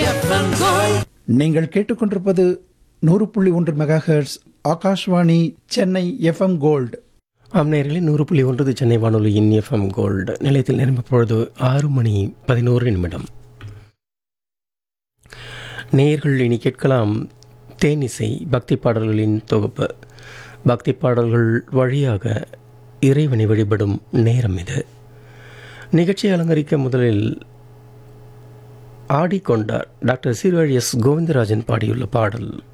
FM gold நீங்கள் கேட்டுக்கொண்டிருப்பது நூறு புள்ளி ஒன்று megahertz Akashvani Chennai F M gold ஆம் நேயர்களே நூறு புள்ளி ஒன்பது சென்னை வானொலியின் எஃப்எம் கோல்டு நிலையத்தில் நிரம்ப பொழுது ஆறு மணி பதினோரு நிமிடம் நேயர்கள் இனி கேட்கலாம் தேனிசை பக்தி பாடல்களின் தொகுப்பு பக்தி பாடல்கள் வழியாக இறைவனை வழிபடும் நேரம் இது நிகழ்ச்சியை அலங்கரிக்க முதலில் ஆடிக்கொண்டார் டாக்டர் சீர்காழி எஸ் கோவிந்தராஜன் பாடியுள்ள பாடல்